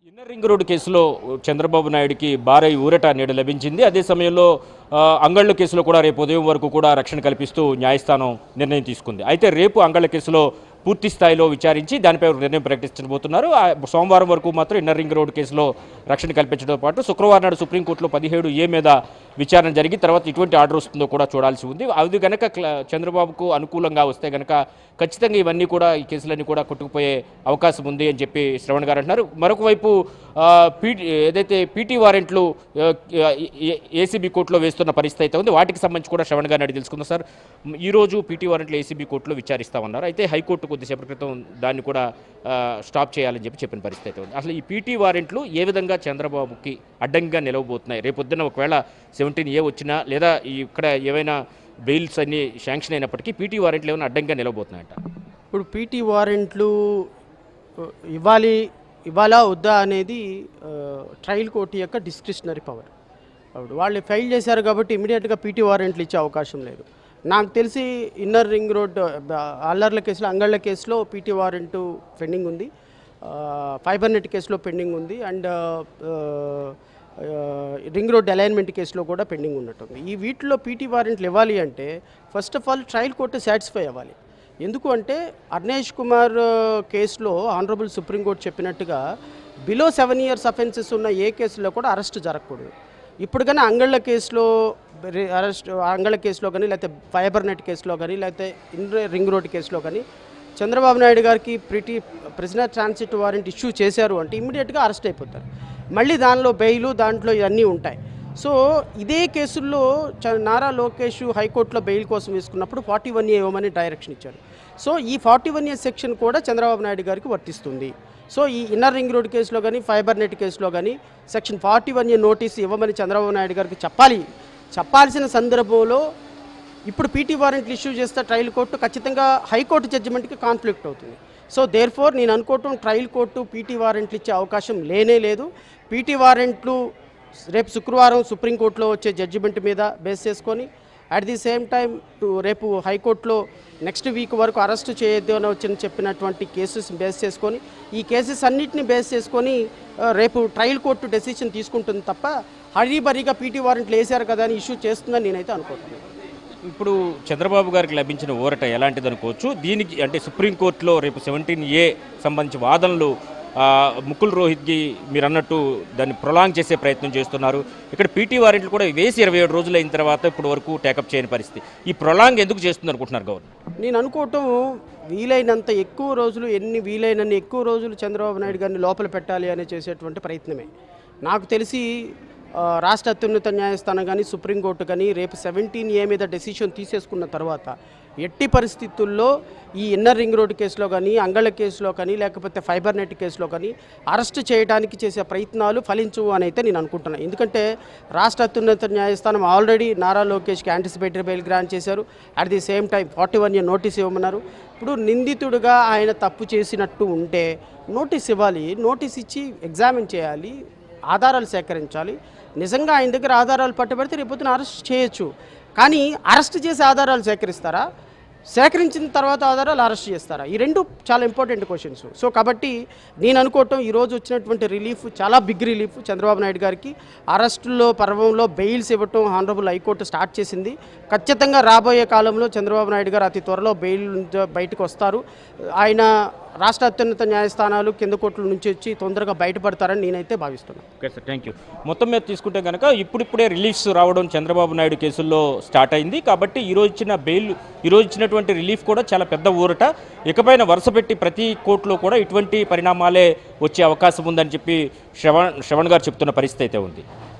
inner ring road కేసులో చంద్రబాబు నాయుడికి భారీ ఊరట నేడు లభించింది అదే సమయంలో ఆ, అంగళ్ళ కేసులో కూడా రేపు ఉదయం వరకు కూడా రక్షణ కల్పిస్తూ న్యాయస్థానం నిర్ణయం తీసుకుంది అయితే రేపు అంగళ్ళ కేసులో పూర్తి స్థాయిలో విచారించి దానిపై ఒక నిర్ణయం ప్రకటించబోతున్నారు ఆ సోమవారం వరకు మాత్రం ఇన్నర్ రింగ్ రోడ్ కేసులో రక్షణ కల్పించడంతో పాటు శుక్రవారం నాడు సుప్రీంకోర్టులో పదిహేడు ఏ మీద విచారణ జరిగి తర్వాత ఇటువంటి ఆర్డర్ వస్తుందో కూడా చూడాల్సి ఉంది అది కనుక క్ల- చంద్రబాబుకు అనుకూలంగా వస్తే కనుక ఖచ్చితంగా ఇవన్నీ కూడా ఈ కేసులన్నీ కూడా కొట్టుకుపోయే అవకాశం ఉంది అని చెప్పి శ్రవణ్ గారు అంటున్నారు మరొక వైపు ఆ, పీటీ ఏదైతే పీటీ వారెంట్లు ఏసీబీ కోర్టులో వేస్తున్న పరిస్థితి అయితే ఉంది వాటికి సంబంధించి కూడా శ్రవణ్ గారిని అడిగి తెలుసుకుందాం సార్ మ్, ఈ రోజు పీటీ వారెంట్లు ఏసీబీ కోర్టులో విచారిస్తామన్నారు అయితే హైకోర్టు కొద్దిసేపటి క్రితం దాన్ని కూడా ఆ, స్టాప్ చేయాలని చెప్పి చెప్పిన పరిస్థితి అయితే ఉంది అసలు ఈ పీటీ వారెంట్లు ఏ విధంగా చంద్రబాబుకి అడ్డంగా నిలవబోతున్నాయి రేపొద్దున ఒకవేళ సెవెంటీన్ ఏ వచ్చినా లేదా ఈ ఇక్కడ ఏవైనా బెయిల్స్ అన్ని శాంక్షన్ అయినప్పటికీ పీటీ వారెంట్లు ఏమైనా అడ్డంగా నిలవబోతున్నాయంట ఇప్పుడు పీటీ వారెంట్లు ఆ, ఇవ్వాలి ఇవ్వాలా వద్దా అనేది ఆ, ట్రయల్ కోర్టు యొక్క డిస్క్రిషనరీ పవర్ అప్పుడు వాళ్ళు ఫైల్ చేశారు కాబట్టి ఇమీడియట్గా పీటీ వారెంట్లు ఇచ్చే అవకాశం లేదు నాకు తెలిసి ఇన్నర్ రింగ్ రోడ్ అల్లర్ల కేసులో అంగళ్ళ కేసులో పీటీ వారెంట్ పెండింగ్ ఉంది ఫైబర్ నెట్ కేసులో పెండింగ్ ఉంది అండ్ రింగ్ రోడ్ అలైన్మెంట్ కేసులో కూడా పెండింగ్ ఉన్నట్టుంది ఈ వీటిలో పీటీ వారెంట్లు ఇవ్వాలి అంటే first of all trial court satisfy అవ్వాలి ఎందుకు అంటే అర్నేష్ కుమార్ ఆ, కేసులో ఆనరబుల్ సుప్రీంకోర్టు చెప్పినట్టుగా బిలో సెవెన్ ఇయర్స్ అఫెన్సెస్ ఉన్న ఏ కేసులో కూడా అరెస్ట్ జరగకూడదు ఇప్పుడు కానీ అంగళ్ళ కేసులో రి- అరెస్ట్ అంగళ్ళ కేసులో కానీ లేకపోతే ఫైబర్ నెట్ కేసులో కానీ లేకపోతే ఇన్ రింగ్ రోడ్ కేసులో కానీ చంద్రబాబు నాయుడు గారికి PT prisoner transit warrant issue చేశారు అంటే ఇమ్మీడియట్గా అరెస్ట్ అయిపోతారు మళ్ళీ దానిలో బెయిలు దాంట్లో ఇవన్నీ ఉంటాయి సో ఇదే కేసుల్లో చ- నారా లోకేష్ హైకోర్టులో బెయిల్ కోసం వేసుకున్నప్పుడు ఫార్టీ వన్ ఏ ఇవ్వమని డైరెక్షన్ ఇచ్చారు సో ఈ ఫార్టీ వన్ ఏ సెక్షన్ కూడా చంద్రబాబు నాయుడు గారికి వర్తిస్తుంది సో ఈ ఇన్నర్ రింగ్ రోడ్ కేసులో కానీ ఫైబర్ నెట్ కేసులో కానీ section forty one A notice ఇవ్వమని చంద్రబాబు నాయుడు గారికి చెప్పాలి చెప్పాల్సిన సందర్భంలో ఇప్పుడు పీటీ వారెంట్లు ఇష్యూ చేస్తే ట్రయల్ కోర్టు ఖచ్చితంగా హైకోర్టు జడ్జిమెంట్కి కాన్ఫ్లిక్ట్ అవుతుంది సో దేర్ ఫోర్ నేను అనుకోవటం ట్రయల్ కోర్టు పీటీ వారెంట్లు ఇచ్చే అవకాశం లేనే లేదు పీటీ వారెంట్లు రేపు శుక్రవారం సుప్రీంకోర్టులో వచ్చే జడ్జిమెంట్ మీద బేస్ చేసుకొని అట్ ది సేమ్ టైం రేపు హైకోర్టులో నెక్స్ట్ వీక్ వరకు అరెస్ట్ చేయొద్దు అని వచ్చిన చెప్పినటువంటి కేసెస్ బేస్ చేసుకొని ఈ కేసెస్ అన్నిటిని బేస్ చేసుకొని ఆ, రేపు ట్రయల్ కోర్టు డెసిషన్ తీసుకుంటుంది తప్ప హరీబరీగా పీటీ వారెంట్లు వేశారు కదా అని ఇష్యూ చేస్తుందని నేనైతే అనుకుంటున్నాను ఇప్పుడు చంద్రబాబు గారికి లభించిన ఊరట ఎలాంటిది అనుకోవచ్చు దీనికి అంటే సుప్రీంకోర్టులో రేపు సెవెంటీన్ ఏ సంబంధించి వాదనలు ఆ, ముకుల్ రోహిత్కి మీరు అన్నట్టు దాన్ని ప్రొలాంగ్ చేసే ప్రయత్నం చేస్తున్నారు ఇక్కడ పీటీ వారెంట్లు కూడా వేసి ఇరవై ఏడు రోజులు అయిన తర్వాత ఇప్పుడు వరకు టేకప్ చేయని పరిస్థితి ఈ ప్రొలాంగ్ ఎందుకు చేస్తుంది అనుకుంటున్నారు గవర్నమెంట్ నేను అనుకోవటం వీలైనంత ఎక్కువ రోజులు ఎన్ని వీలైనన్ని ఎక్కువ రోజులు చంద్రబాబు నాయుడు గారిని లోపల పెట్టాలి అనే చేసేటువంటి ప్రయత్నమే నాకు తెలిసి ఆ, రాష్ట్ర అత్యున్నత న్యాయస్థానం కానీ సుప్రీంకోర్టు కానీ రేపు సెవెంటీన్ ఏ మీద డెసిషన్ తీసేసుకున్న తర్వాత ఎట్టి పరిస్థితుల్లో ఈ ఇన్నర్ రింగ్ రోడ్ కేసులో కానీ అంగళ కేసులో కానీ లేకపోతే ఫైబర్ నెట్ కేసులో కానీ అరెస్ట్ చేయడానికి చేసే ప్రయత్నాలు ఫలించవు అని అయితే నేను అనుకుంటున్నాను ఎందుకంటే రాష్ట్ర అత్యున్నత న్యాయస్థానం ఆల్రెడీ నారా లోకేష్కి యాంటిసిపేటరీ బెయిల్ గ్రాంట్ చేశారు at the same time forty one year notice ఇవ్వమన్నారు ఇప్పుడు నిందితుడిగా ఆయన తప్పు చేసినట్టు ఉంటే నోటీస్ ఇవ్వాలి నోటీస్ ఇచ్చి ఎగ్జామిన్ చేయాలి ఆధారాలు సేకరించాలి నిజంగా ఆయన దగ్గర ఆధారాలు పట్టుబడితే రేపొద్దున అరెస్ట్ చేయొచ్చు కానీ అరెస్ట్ చేసి ఆధారాలు సేకరిస్తారా సేకరించిన తర్వాత ఆధారాలు అరెస్ట్ చేస్తారా ఈ రెండు చాలా ఇంపార్టెంట్ క్వశ్చన్స్ సో కాబట్టి నేను అనుకోవటం ఈరోజు వచ్చినటువంటి రిలీఫ్ చాలా బిగ్ రిలీఫ్ చంద్రబాబు నాయుడు గారికి అరెస్టుల్లో పర్వంలో బెయిల్స్ ఇవ్వటం హానరబుల్ హైకోర్టు స్టార్ట్ చేసింది ఖచ్చితంగా రాబోయే కాలంలో చంద్రబాబు నాయుడు గారు అతి త్వరలో బెయిల్ నుంచి బయటకు వస్తారు ఆయన రాష్ట్ర అత్యున్నత న్యాయస్థానాలు కింద కోర్టుల నుంచి వచ్చి తొందరగా బయటపడతారని నేనైతే భావిస్తున్నాను ఓకే సార్ థ్యాంక్ యూ మొత్తం మీద తీసుకుంటే కనుక ఇప్పుడిప్పుడే రిలీఫ్స్ రావడం చంద్రబాబు నాయుడు కేసుల్లో స్టార్ట్ అయింది కాబట్టి ఈరోజు ఇచ్చిన బెయిల్ ఈరోజు ఇచ్చినటువంటి రిలీఫ్ కూడా చాలా పెద్ద ఊరట ఇకపైన వరుస పెట్టి ప్రతి కోర్టులో కూడా ఇటువంటి పరిణామాలే వచ్చే అవకాశం ఉందని చెప్పి శ్రవణ్ శ్రవణ్ గారు చెప్తున్న పరిస్థితి అయితే ఉంది